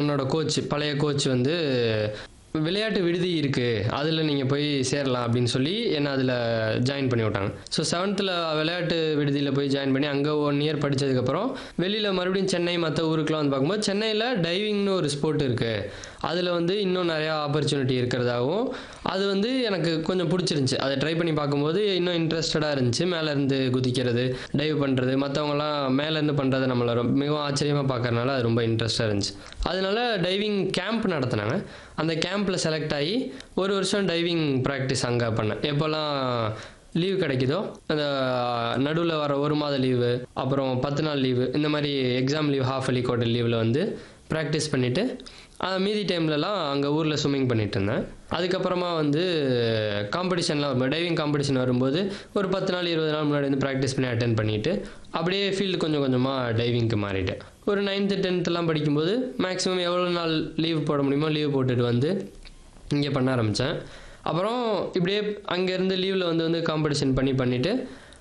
என்னோட கோச் பழைய கோச் வந்து விளையாட்டு விடுதி இருக்குது அதில் நீங்கள் போய் சேரலாம் அப்படின்னு சொல்லி என்னை அதில் ஜாயின் பண்ணி விட்டாங்க ஸோ செவன்த்தில் விளையாட்டு விடுதியில் போய் ஜாயின் பண்ணி அங்கே ஒன் இயர் படித்ததுக்கப்புறம் வெளியில் மறுபடியும் சென்னை மற்ற ஊருக்குலாம் வந்து பார்க்கும்போது சென்னையில் டைவிங்னு ஒரு ஸ்போர்ட் இருக்குது அதில் வந்து இன்னும் நிறையா ஆப்பர்ச்சுனிட்டி இருக்கிறதாகவும் அது வந்து எனக்கு கொஞ்சம் பிடிச்சிருந்துச்சி அதை ட்ரை பண்ணி பார்க்கும்போது இன்னும் இன்ட்ரெஸ்டடாக இருந்துச்சு மேலேருந்து குதிக்கிறது டைவ் பண்ணுறது மற்றவங்கலாம் மேலேருந்து பண்ணுறதை நம்மளை ரொம்ப மிகவும் ஆச்சரியமாக பார்க்கறனால அது ரொம்ப இன்ட்ரெஸ்ட்டாக இருந்துச்சு அதனால டைவிங் கேம்ப் நடத்தினாங்க அந்த கேம்பில் செலக்ட் ஆகி ஒரு வருஷம் டைவிங் ப்ராக்டிஸ் அங்கே பண்ணேன் எப்போல்லாம் லீவ் கிடைக்குதோ அந்த நடுவில் வர ஒரு மாத லீவு அப்புறம் பத்து நாள் லீவு இந்த மாதிரி exam leave half yearly quarter லீவில் வந்து ப்ராக்டிஸ் பண்ணிவிட்டு மீதி டைம்லலாம் அங்கே ஊரில் ஸ்விம்மிங் பண்ணிட்டு இருந்தேன் அதுக்கப்புறமா வந்து காம்படிஷன்லாம் வரும் டைவிங் காம்படிஷன் வரும்போது ஒரு பத்து நாள் இருபது நாள் முன்னாடி வந்து ப்ராக்டிஸ் பண்ணி அட்டன் பண்ணிவிட்டு அப்படியே ஃபீல்டு கொஞ்சம் கொஞ்சமாக டைவிங்க்கு மாறிட்டேன் ஒரு நைன்த்து டென்த்துலாம் படிக்கும்போது மேக்ஸிமம் எவ்வளோ நாள் லீவ் போட முடியுமோ லீவ் போட்டுட்டு வந்து இங்கே பண்ண ஆரம்பித்தேன் அப்புறம் இப்படியே அங்கேருந்து லீவில் வந்து வந்து காம்படிஷன் பண்ணி பண்ணிவிட்டு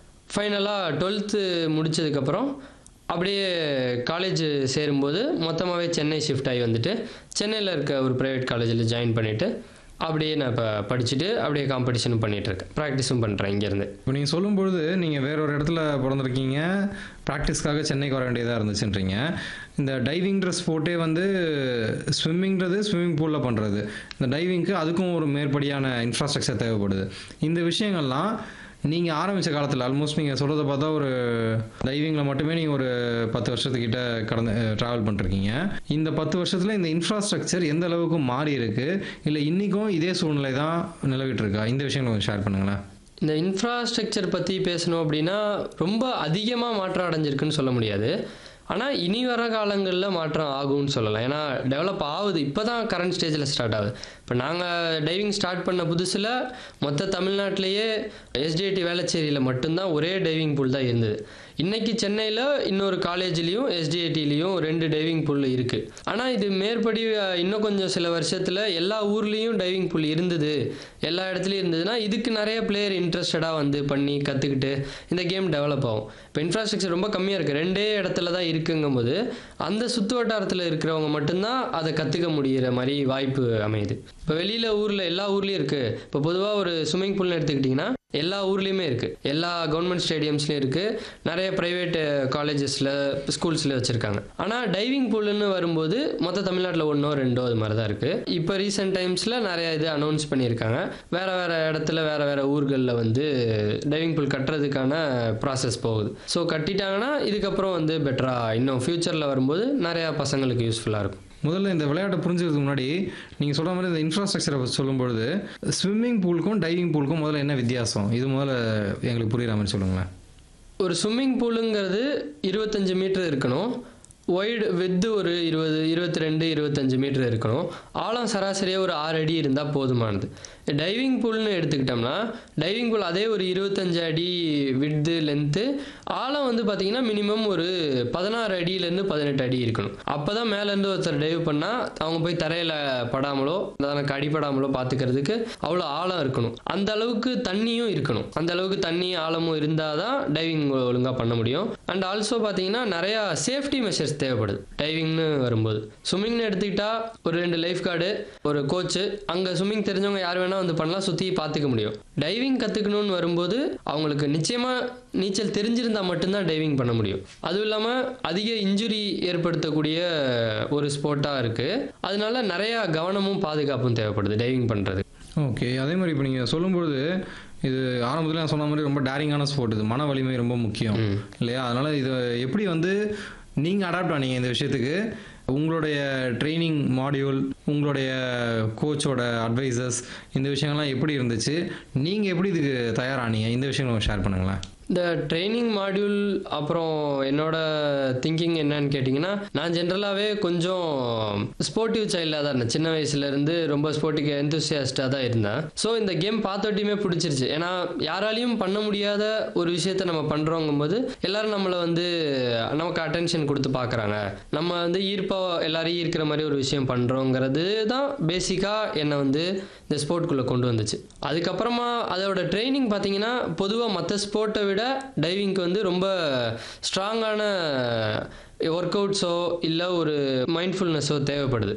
ஃபைனலாக டுவெல்த்து முடிச்சதுக்கப்புறம் அப்படியே காலேஜ் சேரும்போது மொத்தமாகவே சென்னை ஷிஃப்ட் ஆகி வந்துட்டு சென்னையில் இருக்க ஒரு ப்ரைவேட் காலேஜில் ஜாயின் பண்ணிவிட்டு அப்படியே நான் இப்போ படிச்சுட்டு அப்படியே காம்படிஷனும் பண்ணிகிட்டு இருக்கேன் ப்ராக்டிஸும் பண்ணுறேன் இங்கேருந்து இப்போ நீங்கள் சொல்லும்பொழுது நீங்கள் வேற ஒரு இடத்துல பிறந்திருக்கீங்க ப்ராக்டிஸ்க்காக சென்னைக்கு வர வேண்டியதாக இருந்துச்சுன்றீங்க இந்த டைவிங்ன்ற ஸ்போர்ட்டே வந்து ஸ்விம்மிங்கிறது ஸ்விம்மிங் பூலில் பண்ணுறது இந்த டைவிங்க்கு அதுக்கும் ஒரு மேற்படியான இன்ஃப்ராஸ்ட்ரக்சர் தேவைப்படுது இந்த விஷயங்கள்லாம் நீங்கள் ஆரம்பித்த காலத்தில் ஆல்மோஸ்ட் நீங்கள் சொல்கிறத பார்த்தா ஒரு டைவிங்கில் மட்டுமே நீங்கள் ஒரு பத்து வருஷத்துக்கிட்ட கடந்து ட்ராவல் பண்ணிருக்கீங்க இந்த பத்து வருஷத்தில் இந்த இன்ஃப்ராஸ்ட்ரக்சர் எந்த அளவுக்கு மாறி இருக்கு இல்லை இன்றைக்கும் இதே சூழ்நிலை தான் நிலவிட்டு இருக்கா இந்த விஷயங்களை கொஞ்சம் ஷேர் பண்ணுங்களேன் இந்த இன்ஃப்ராஸ்ட்ரக்சர் பற்றி பேசணும் அப்படின்னா ரொம்ப அதிகமாக மாற்றம் அடைஞ்சிருக்குன்னு சொல்ல முடியாது ஆனால் இனி வர காலங்களில் மாற்றம் ஆகும்னு சொல்லலாம் ஏன்னா டெவலப் ஆகுது இப்போ தான் கரண்ட் ஸ்டேஜில் ஸ்டார்ட் ஆகுது இப்போ நாங்கள் டைவிங் ஸ்டார்ட் பண்ண புதுசில் மொத்த தமிழ்நாட்டிலேயே எஸ்டிஐடி வேளச்சேரியில் மட்டும்தான் ஒரே டைவிங் பூல் தான் இருந்தது இன்றைக்கி சென்னையில் இன்னொரு காலேஜ்லேயும் எஸ்டிஐடிலையும் ரெண்டு டைவிங் பூல் இருக்குது ஆனால் இது மேற்படி அஹ், இன்னும் கொஞ்சம் சில வருஷத்தில் எல்லா ஊர்லேயும் டைவிங் பூல் இருந்தது எல்லா இடத்துலையும் இருந்ததுன்னா இதுக்கு நிறைய பிளேயர் இன்ட்ரெஸ்டடாக வந்து பண்ணி கற்றுக்கிட்டு இந்த கேம் டெவலப் ஆகும் இப்போ இன்ஃப்ராஸ்ட்ரக்சர் ரொம்ப கம்மியாக இருக்குது ரெண்டே இடத்துல தான் இருக்குங்கும்போது அந்த சுற்று வட்டாரத்தில் இருக்கிறவங்க மட்டும்தான் அதை கற்றுக்க முடிகிற மாதிரி வாய்ப்பு அமையுது இப்போ வெளியில் ஊரில் எல்லா ஊர்லேயும் இருக்குது இப்போ பொதுவாக ஒரு ஸ்விம்மிங் பூல்னு எடுத்துக்கிட்டிங்கன்னா எல்லா ஊர்லேயுமே இருக்குது எல்லா கவர்மெண்ட் ஸ்டேடியம்ஸ்லேயும் இருக்குது நிறைய ப்ரைவேட் காலேஜஸில் ஸ்கூல்ஸில் வச்சுருக்காங்க ஆனால் டைவிங் பூல்னு வரும்போது மொத்த தமிழ்நாட்டில் ஒன்றோ ரெண்டோ அது மாதிரி தான் இருக்குது இப்போ ரீசெண்ட் டைம்ஸில் நிறைய இது அனௌன்ஸ் பண்ணியிருக்காங்க வேறு வேறு இடத்துல வேறு வேறு ஊர்களில் வந்து டைவிங் பூல் கட்டுறதுக்கான ப்ராசஸ் போகுது ஸோ கட்டிட்டாங்கன்னா இதுக்கப்புறம் வந்து பெட்டராக இன்னும் ஃப்யூச்சரில் வரும்போது நிறையா பசங்களுக்கு யூஸ்ஃபுல்லாக இருக்கும் முதல்ல இந்த விளையாட்டை புரிஞ்சுக்கிறதுக்கு முன்னாடி நீங்கள் சொல்கிற மாதிரி இந்த இன்ஃப்ராஸ்ட்ரக்சரை பற்றி சொல்லும்பொழுது ஸ்விம்மிங் பூலுக்கும் டைவிங் பூலுக்கும் முதல்ல என்ன வித்தியாசம் இது முதல்ல எங்களுக்கு புரியுற மாதிரி சொல்லுங்களேன் ஒரு ஸ்விம்மிங் பூலுங்கிறது இருபத்தஞ்சு மீட்டர் இருக்கணும் ஒய்டு வித்து ஒரு இருபது இருபத்தி ரெண்டு இருபத்தஞ்சு மீட்டர் இருக்கணும் ஆழம் சராசரியாக ஒரு ஆறு அடி இருந்தால் போதுமானது டைவிங் பூல்னு எடுத்துக்கிட்டோம்னா டைவிங் பூல் அதே ஒரு இருபத்தஞ்சு அடி வித்து லென்த்து ஆழம் வந்து பார்த்திங்கன்னா மினிமம் ஒரு பதினாறு அடியிலேருந்து பதினெட்டு அடி இருக்கணும் அப்போ தான் மேலேருந்து ஒருத்தர் டைவ் பண்ணால் அவங்க போய் தரையில் படாமலோ தனக்கு அடிபடாமலோ பார்த்துக்கிறதுக்கு அவ்வளோ ஆழம் இருக்கணும் அந்த அளவுக்கு தண்ணியும் இருக்கணும் அந்த அளவுக்கு தண்ணி ஆழமும் இருந்தால் தான் டைவிங் ஒழுங்காக பண்ண முடியும் அண்ட் ஆல்சோ பார்த்தீங்கன்னா நிறையா சேஃப்டி மெஷர்ஸ் தேவைப்படுது டைவிங்னு வரும்போது ஸ்விம்மிங்னு எடுத்துக்கிட்டா ஒரு ரெண்டு லைஃப் கார்டு ஒரு கோச்சு அங்கே ஸ்விம்மிங் தெரிஞ்சவங்க யார் வேணால் வந்து பண்ணலாம் சுற்றி பார்த்துக்க முடியும் டைவிங் கற்றுக்கணும்னு வரும்போது அவங்களுக்கு நிச்சயமாக நீச்சல் தெரிஞ்சிருந்தால் மட்டும்தான் டைவிங் பண்ண முடியும் அதுவும் இல்லாமல் அதிக இன்ஜுரி ஏற்படுத்தக்கூடிய ஒரு ஸ்போர்ட்டாக இருக்குது அதனால நிறையா கவனமும் பாதுகாப்பும் தேவைப்படுது டைவிங் பண்ணுறது ஓகே அதே மாதிரி இப்போ நீங்கள் சொல்லும்பொழுது இது ஆரம்பத்தில் நான் சொன்ன மாதிரி ரொம்ப டேரிங்கான ஸ்போர்ட் இது மன வலிமை ரொம்ப முக்கியம் இல்லையா அதனால் இது எப்படி வந்து நீங்கள் அடாப்ட் ஆனீங்க இந்த விஷயத்துக்கு உங்களுடைய ட்ரைனிங் மாடியூல் உங்களுடைய கோச்சோட அட்வைசர்ஸ் இந்த விஷயங்கள்லாம் எப்படி இருந்துச்சு நீங்கள் எப்படி இதுக்கு தயாரானீங்க இந்த விஷயங்களை ஷேர் பண்ணுங்களேன் இந்த ட்ரைனிங் மாடியூல் அப்புறம் என்னோட திங்கிங் என்னன்னு கேட்டிங்கன்னா நான் ஜென்ரலாகவே கொஞ்சம் ஸ்போர்ட்டிவ் சைல்டாக தான் இருந்தேன் சின்ன வயசுலேருந்து ரொம்ப ஸ்போர்ட்டிக்கு எந்தூசியாஸ்டாக தான் இருந்தேன் ஸோ இந்த கேம் பார்த்தோட்டியுமே பிடிச்சிருச்சு ஏன்னா யாராலையும் பண்ண முடியாத ஒரு விஷயத்த நம்ம பண்ணுறோங்கும்போது எல்லாரும் நம்மளை வந்து நமக்கு அட்டென்ஷன் கொடுத்து பார்க்குறாங்க நம்ம வந்து ஈர்ப்பாக எல்லாரையும் ஈர்க்கிற மாதிரி ஒரு விஷயம் பண்ணுறோங்கிறது தான் பேசிக்காக என்னை வந்து இந்த ஸ்போர்ட்குள்ளே கொண்டு வந்துச்சு அதுக்கப்புறமா அதோட ட்ரைனிங் பார்த்தீங்கன்னா பொதுவாக மற்ற ஸ்போர்ட்டை விட டைவிங்க்கு வந்து ரொம்ப ஸ்ட்ராங்கான ஒர்க் அவுட்ஸோ இல்லை ஒரு மைண்ட்ஃபுல்னஸோ தேவைப்படுது